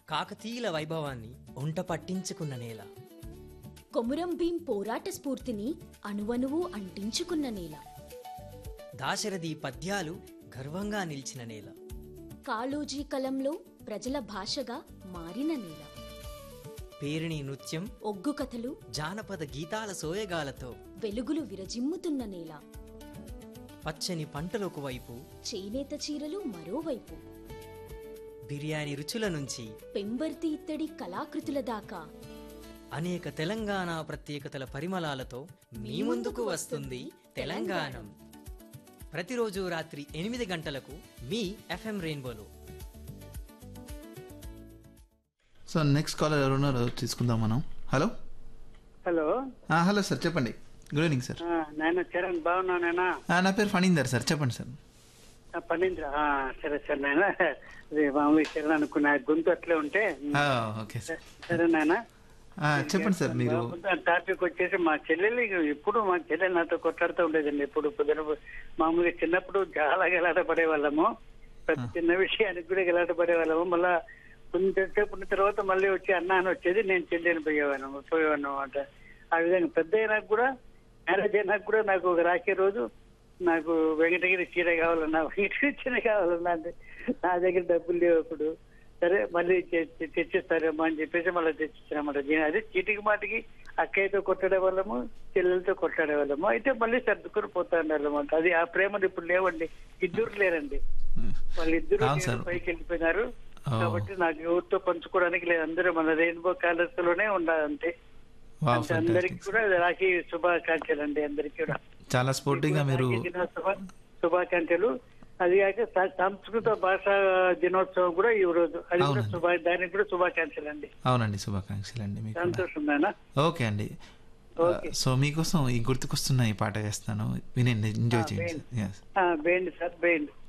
కాకతీయుల వైభవాన్ని ఒంట పట్టించుకున్న నేల కొమురం భీం పోరాట స్ఫూర్తిని అణువణువు అంటించుకున్న నేల దాశరథి పద్యాలు గర్వంగా నిలిచిన నేల కాళోజీ కలంలో ప్రజల భాషగా మారిన నేల పేరిణి నృత్యం ఒగ్గు కథలు జానపద గీతాల సోయగాలతో వెలుగులు విరజిమ్ముతున్న నేల పచ్చని పంటలకు వైపు చేనేత చీరలు మరోవైపు బిర్యానీ రుచుల నుంచి పెంబర్తి ఇత్తడి కళాకృతుల దాకా అనేక తెలంగాణ ప్రత్యేకతల పరిమళాలతో మీ ముందుకు వస్తుంది తెలంగాణం ప్రతిరోజు రాత్రి ఎనిమిది గంటలకు మీ ఎఫ్ఎం రెయిన్బోలో సో నెక్స్ట్ కాలర్ ఎవరున్నారో తీసుకుందాం మనం హలో హలో ఆ, హలో సార్ చెప్పండి గుడ్ ఈవినింగ్ సార్ ఆ, నాయన చరణ్ బాగున్నానేనా ఆ, నా పేరు ఫణీందర్ సార్ చెప్పండి సార్ పన్నీంద్ర ఆ, సరే సరే నాయన అదే మామూలు చరణ్ అనుకున్నా గొంతు అట్లే ఉంటే ఆ, ఓకే సార్ సరే నాయన ఆ, చెప్పండి సార్ మీరు టాపిక్ వచ్చేసి మా చెల్లెలు ఎప్పుడు మా చెల్లెలు నాతో కొట్లాడుతూ ఉండేదండి ఎప్పుడు పొద్దున మామూలుగా చిన్నప్పుడు చాలా గలాట పడేవాళ్ళము ప్రతి చిన్న విషయానికి కూడా గలాట పడేవాళ్ళము మళ్ళా కొంచెంసేపు ఉన్న తర్వాత మళ్ళీ వచ్చి అన్న అని వచ్చేది నేను చెల్లెని పోయేవాను పోయేవాను అనమాట ఆ విధంగా పెద్ద అయినాక కూడా మ్యారేజ్ అయినాక కూడా నాకు ఒక రాసే రోజు నాకు వెంకటగిరి చీర కావాలన్నా వెంకటగిరి చీర కావాలన్నా అంటే నా దగ్గర డబ్బులు లేవు అప్పుడు సరే మళ్ళీ తె- తె- తెచ్చిస్తారేమో అని చెప్పేసి మళ్ళీ తెచ్చిచ్చానమాట దీని అదే చీటికి మాటికి అక్కయ్యతో కొట్టాడే వాళ్ళము చెల్లెలతో కొట్టాడే వాళ్ళము అయితే మళ్ళీ సర్దుకొని పోతా ఉండాలన్నమాట అది ఆ ప్రేమలు ఇప్పుడు లేవండి ఇద్దరు లేరండి వాళ్ళిద్దరు అవును సార్. పైకి వెళ్ళిపోయినారు ఓ. కాబట్టి నాకు ఎవరితో పంచుకోవడానికి లేదు అందరూ మన రెయిన్బో కలర్స్ లోనే ఉండాలంటే వావ్ అంటే అందరికి fantastic. కూడా రాఖీ శుభాకాంక్షలు అండి అందరికి కూడా చాలా స్పోర్టింగ్ గా మీరు రాఖీ దినోత్సవ శుభాకాంక్షలు అది కాక స- సంస్కృత భాషా దినోత్సవం కూడా ఈ రోజు అది కూడా అవునండి. శుభా దానికి కూడా శుభాకాంక్షలు అండి అవునండి శుభాకాంక్షలు అండి మీకు కూడా. సంతోషం నాయనా ఓకే అండి ఓకే. సో మీకోసం ఈ గుర్తుకొస్తున్న ఈ పాట వేస్తాను వినండి ఎంజాయ్ చేయండి వేయండి. Sir Yes. ఆ, వేయండి సార్ వేయండి